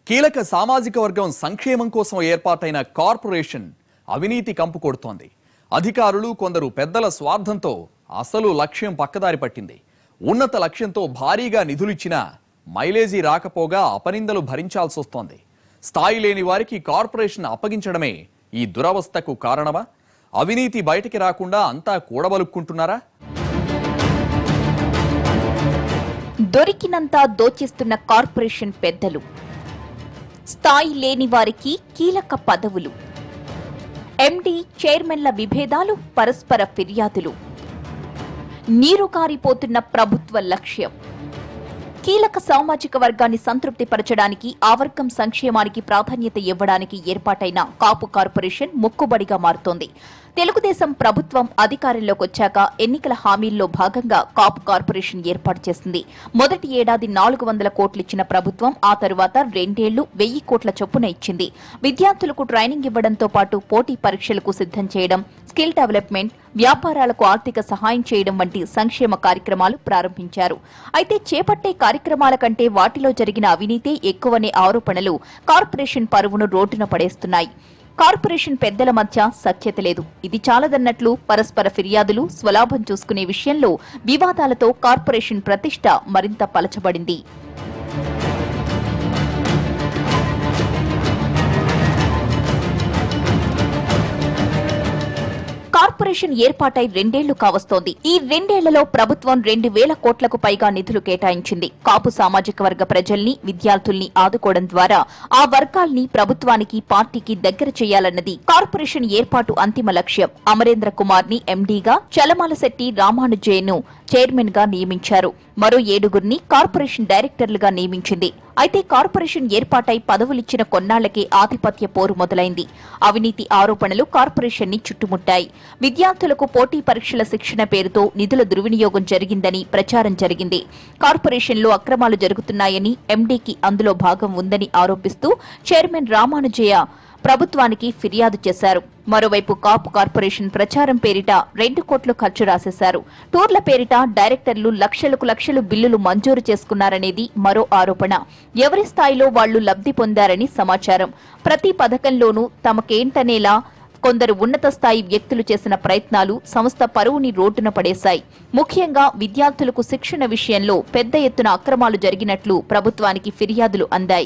కీలక సామాజిక వర్గం సంక్షేమం కోసం ఏర్పాటైన కార్పొరేషన్ అవినీతి కంపు కొడుతోంది అధికారులు కొందరు పెద్దల స్వార్థంతో అసలు లక్ష్యం పక్కదారి పట్టింది ఉన్నత లక్ష్యంతో భారీగా నిధులిచ్చినా మైలేజీ రాకపోగా అపనిందలు భరించాల్సి వస్తోంది స్థాయి లేని వారికి కార్పొరేషన్ అప్పగించడమే ఈ దురవస్థకు కారణమా అవినీతి బయటికి రాకుండా అంతా కూడబలుక్కుంటున్నారా దొరికినంత దోచేస్తున్న కార్పొరేషన్ పెద్దలు స్థాయి లేని వారికి కీలక పదవులు ఎండి చైర్మన్ల విభేదాలు పరస్పర ఫిర్యాదులు నీరు కారిపోతున్న ప్రభుత్వ లక్ష్యం కీలక సామాజిక వర్గాన్ని సంతృప్తిపరచడానికి ఆ వర్గం సంక్షేమానికి ప్రాధాన్యత ఇవ్వడానికి ఏర్పాటైన కాపు కార్పొరేషన్ మొక్కుబడిగా మారుతోంది తెలుగుదేశం ప్రభుత్వం అధికారంలోకి వచ్చాక ఎన్నికల హామీల్లో భాగంగా కాపు కార్పొరేషన్ ఏర్పాటు చేసింది మొదటి ఏడాది నాలుగు వందల కోట్లు ఇచ్చిన ప్రభుత్వం ఆ తరువాత రెండేళ్లు వెయ్యి కోట్ల చొప్పున ఇచ్చింది విద్యార్థులకు ట్రైనింగ్ ఇవ్వడంతో పాటు పోటీ పరీక్షలకు సిద్ధం చేయడం స్కిల్ డెవలప్మెంట్ వ్యాపారాలకు ఆర్థిక సహాయం చేయడం వంటి సంక్షేమ కార్యక్రమాలు ప్రారంభించారు అయితే చేపట్టే కార్యక్రమాల కంటే వాటిలో జరిగిన అవినీతే ఎక్కువనే ఆరోపణలు కార్పొరేషన్ పరువును రోడ్డున పడేస్తున్నాయి కార్పొరేషన్ పెద్దల మధ్య సఖ్యత లేదు ఇది చాలదన్నట్లు పరస్పర ఫిర్యాదులు స్వలాభం చూసుకునే విషయంలో వివాదాలతో కార్పొరేషన్ ప్రతిష్ట మరింత పలచబడింది కార్పొరేషన్ ఏర్పాటై రెండేళ్లు కావస్తోంది ఈ రెండేళ్లలో ప్రభుత్వం రెండు వేల కోట్లకు పైగా నిధులు కేటాయించింది కాపు సామాజిక వర్గ ప్రజల్ని విద్యార్థుల్ని ఆదుకోవడం ద్వారా ఆ వర్గాల్ని ప్రభుత్వానికి పార్టీకి దగ్గర చేయాలన్నది కార్పొరేషన్ ఏర్పాటు అంతిమ లక్ష్యం అమరేంద్ర కుమార్ ని ఎండీగా చలమాలశెట్టి రామానుజయ్ను చైర్మన్ గా నియమించారు మరో ఏడుగురిని కార్పొరేషన్ డైరెక్టర్లుగా నియమించింది అయితే కార్పొరేషన్ ఏర్పాటై పదవులిచ్చిన కొన్నాళ్లకే ఆధిపత్య పోరు మొదలైంది అవినీతి ఆరోపణలు కార్పొరేషన్ ని చుట్టుముట్టాయి విద్యార్థులకు పోటీ పరీక్షల శిక్షణ పేరుతో నిధుల దుర్వినియోగం జరిగిందని ప్రచారం జరిగింది కార్పొరేషన్లో అక్రమాలు జరుగుతున్నాయని ఎండీకి అందులో భాగం ఉందని ఆరోపిస్తూ చైర్మన్ రామానుజయ ప్రభుత్వానికి ఫిర్యాదు చేశారు మరోవైపు కాపు కార్పొరేషన్ ప్రచారం పేరిట రెండు కోట్లు ఖర్చు రాసేశారు టూర్ల పేరిట డైరెక్టర్లు లక్షలకు లక్షలు బిల్లులు మంజూరు చేసుకున్నారనేది మరో ఆరోపణ ఎవరి స్థాయిలో వాళ్లు లబ్ధి పొందారని సమాచారం ప్రతి పథకంలోనూ తమకేంటనేలా కొందరు ఉన్నత స్థాయి వ్యక్తులు చేసిన ప్రయత్నాలు సంస్థ పరువుని రోడ్డున పడేశాయి ముఖ్యంగా విద్యార్థులకు శిక్షణ విషయంలో పెద్ద ఎత్తున అక్రమాలు జరిగినట్లు ప్రభుత్వానికి ఫిర్యాదులు అందాయి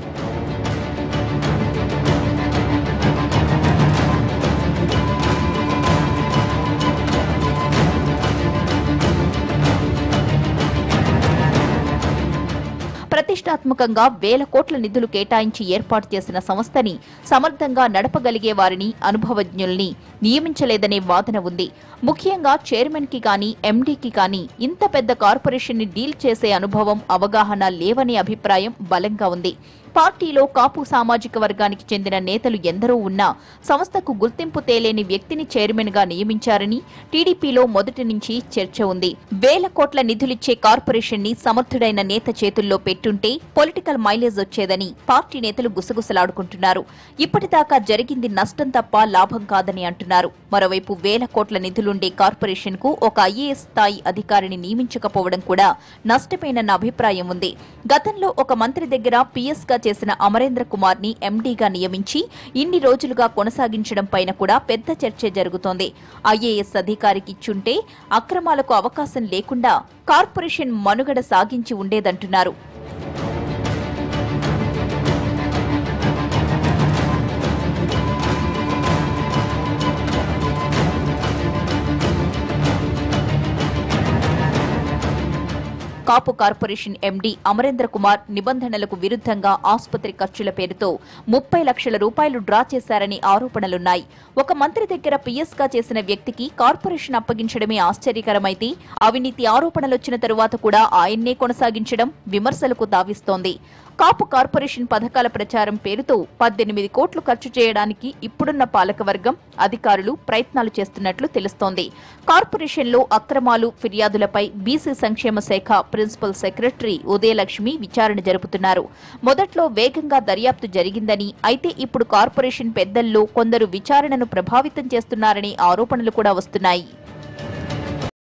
ప్రతిష్టాత్మకంగా వేల కోట్ల నిధులు కేటాయించి ఏర్పాటు చేసిన సంస్థని సమర్థంగా నడపగలిగే వారిని అనుభవజ్ఞుల్ని నియమించలేదనే వాదన ఉంది ముఖ్యంగా చైర్మన్ కి గాని ఎండీకి గాని ఇంత పెద్ద కార్పొరేషన్ ని డీల్ చేసే అనుభవం అవగాహన లేవనే అభిప్రాయం బలంగా ఉంది పార్టీలో కాపు సామాజిక వర్గానికి చెందిన నేతలు ఎందరో ఉన్నా సంస్థకు గుర్తింపు తేలేని వ్యక్తిని చైర్మన్ గా నియమించారని టీడీపీలో మొదటి నుంచి చర్చ ఉంది వేల కోట్ల నిధులిచ్చే కార్పొరేషన్ ని సమర్థుడైన నేత చేతుల్లో పెట్టుంటే పొలిటికల్ మైలేజ్ వచ్చేదని పార్టీ నేతలు గుసగుసలాడుకుంటున్నారు ఇప్పటిదాకా జరిగింది నష్టం తప్ప లాభం కాదని అంటున్నారు మరోవైపు వేల కోట్ల నిధులుండే కార్పొరేషన్ కు ఒక ఐఏఎస్ స్థాయి అధికారిని నియమించకపోవడం కూడా నష్టమేనన్న అభిప్రాయం ఉంది గతంలో ఒక మంత్రి దగ్గర పిఎస్ గా చేసిన అమరేంద్ర కుమార్ ని ఎండీగా నియమించి ఇన్ని రోజులుగా కొనసాగించడం పైన కూడా పెద్ద చర్చ జరుగుతోంది ఐఏఎస్ అధికారికి ఇచ్చుంటే అక్రమాలకు అవకాశం లేకుండా కార్పొరేషన్ మనుగడ సాగించి ఉండేదంటున్నారు కాపు కార్పొరేషన్ ఎండీ అమరేంద్ర కుమార్ నిబంధనలకు విరుద్ధంగా ఆసుపత్రి ఖర్చుల పేరుతో ముప్పై లక్షల రూపాయలు డ్రా చేశారని ఆరోపణలున్నాయి ఒక మంత్రి దగ్గర పిఎస్ గా చేసిన వ్యక్తికి కార్పొరేషన్ అప్పగించడమే ఆశ్చర్యకరమైతే అవినీతి ఆరోపణలొచ్చిన తరువాత కూడా ఆయన్నే కొనసాగించడం విమర్శలకు తావిస్తోంది కాపు కార్పొరేషన్ పథకాల ప్రచారం పేరుతో పద్దెనిమిది కోట్లు ఖర్చు చేయడానికి ఇప్పుడున్న పాలకవర్గం అధికారులు ప్రయత్నాలు చేస్తున్నట్లు తెలుస్తోంది కార్పొరేషన్లో అక్రమాలు ఫిర్యాదులపై బీసీ సంక్షేమ శాఖ ప్రిన్సిపల్ సెక్రటరీ ఉదయలక్ష్మి విచారణ జరుపుతున్నారు మొదట్లో వేగంగా దర్యాప్తు జరిగిందని అయితే ఇప్పుడు కార్పొరేషన్ పెద్దల్లో కొందరు విచారణను ప్రభావితం చేస్తున్నారనే ఆరోపణలు కూడా వస్తున్నాయి